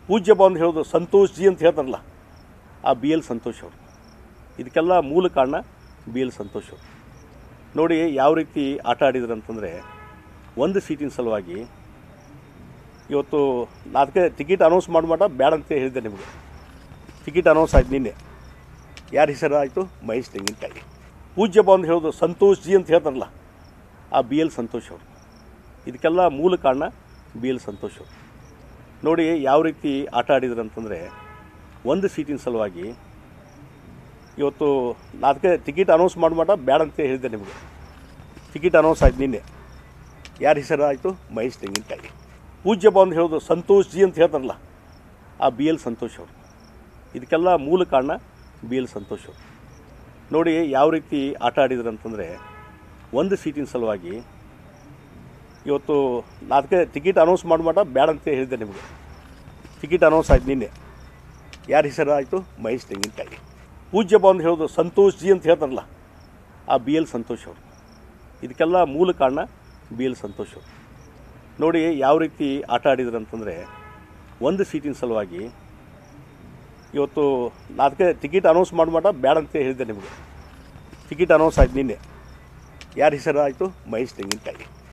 ಪೂಜ್ಯ ಬಂದು ಹೇಳೋದು ಸಂತೋಷ್ ಜಿ ಅಂತ ಹೇಳ್ತಾರಲ್ಲ ಆ ಬಿ ಎಲ್ ಸಂತೋಷ್ ಅವರು ಇದಕ್ಕೆಲ್ಲ ಮೂಲ ಕಾರಣ ಬಿ ಎಲ್ ಸಂತೋಷ್ ಅವರು ನೋಡಿ ಯಾವ ರೀತಿ ಆಟ ಆಡಿದ್ರು ಅಂತಂದರೆ ಒಂದು ಸೀಟಿನ ಸಲುವಾಗಿ ಇವತ್ತು ನಾ ಅದಕ್ಕೆ ಟಿಕೆಟ್ ಅನೌನ್ಸ್ ಮಾಡ್ಮಾಟ ಬ್ಯಾಡ ಅಂತ ಹೇಳಿದ್ದೆ ನಿಮಗೆ ಟಿಕೆಟ್ ಅನೌನ್ಸ್ ಆಯ್ತು ನಿನ್ನೆ ಯಾರ ಹೆಸರು ಆಯಿತು ಮಹೇಶ್ ತೆಂಗಿನಕಾಯಿ ಪೂಜ್ಯ ಬಂದು ಹೇಳೋದು ಸಂತೋಷ್ ಜಿ ಅಂತ ಹೇಳ್ತಾರಲ್ಲ ಆ ಬಿ ಎಲ್ ಸಂತೋಷ್ ಅವರು ಇದಕ್ಕೆಲ್ಲ ಮೂಲ ಕಾರಣ ಬಿ ಎಲ್ ಸಂತೋಷ್ ಅವರು ನೋಡಿ ಯಾವ ರೀತಿ ಆಟ ಆಡಿದ್ರು ಅಂತಂದರೆ ಒಂದು ಸೀಟಿನ ಸಲುವಾಗಿ ಇವತ್ತು ನಾ ಅದಕ್ಕೆ ಟಿಕೆಟ್ ಅನೌನ್ಸ್ ಮಾಡ್ಮಾಟ ಬ್ಯಾಡ ಅಂತ ಹೇಳಿದ್ದೆ ನಿಮಗೆ ಟಿಕೆಟ್ ಅನೌನ್ಸ್ ಆಯ್ತು ನಿನ್ನೆ ಯಾರ ಹೆಸರು ಆಯಿತು ಮಹೇಶ್ ತೆಂಗಿನಕಾಯಿ ಪೂಜ್ಯ ಬಂದು ಹೇಳೋದು ಸಂತೋಷ್ ಜಿ ಅಂತ ಹೇಳ್ತಾರಲ್ಲ ಆ ಬಿ ಎಲ್ ಸಂತೋಷ್ ಅವರು ಇದಕ್ಕೆಲ್ಲ ಮೂಲ ಕಾರಣ ಬಿ ಎಲ್ ಸಂತೋಷ್ ಅವರು ನೋಡಿ ಯಾವ ರೀತಿ ಆಟ ಆಡಿದ್ರು ಅಂತಂದರೆ ಒಂದು ಸೀಟಿನ ಸಲುವಾಗಿ ಇವತ್ತು ನಾ ಅದಕ್ಕೆ ಟಿಕೆಟ್ ಅನೌನ್ಸ್ ಮಾಡ್ಮಾಟ ಬ್ಯಾಡ ಅಂತ ಹೇಳಿದ್ದೆ ನಿಮಗೆ ಟಿಕೆಟ್ ಅನೌನ್ಸ್ ಆಯ್ತು ನಿನ್ನೆ ಯಾರ ಹೆಸರು ಆಯಿತು ಮಹೇಶ್ ತೆಂಗಿನಕಾಯಿ ಪೂಜ್ಯ ಬಂದು ಹೇಳೋದು ಸಂತೋಷ್ ಜಿ ಅಂತ ಹೇಳ್ತಾರಲ್ಲ ಆ ಬಿ ಎಲ್ ಸಂತೋಷ್ ಅವರು ಇದಕ್ಕೆಲ್ಲ ಮೂಲ ಕಾರಣ ಬಿ ಎಲ್ ಸಂತೋಷ್ ಅವರು ನೋಡಿ ಯಾವ ರೀತಿ ಆಟ ಆಡಿದ್ರು ಅಂತಂದರೆ ಒಂದು ಸೀಟಿನ ಸಲುವಾಗಿ ಇವತ್ತು ನಾ ಅದಕ್ಕೆ ಟಿಕೆಟ್ ಅನೌನ್ಸ್ ಮಾಡ್ಮಾಟ ಬ್ಯಾಡ ಅಂತ ಹೇಳಿದ್ದೆ ನಿಮಗೆ ಟಿಕೆಟ್ ಅನೌನ್ಸ್ ಆಯ್ತು ನಿನ್ನೆ ಯಾರ ಹೆಸರು ಆಯಿತು ಮಹೇಶ್ ತೆಂಗಿನಕಾಯಿ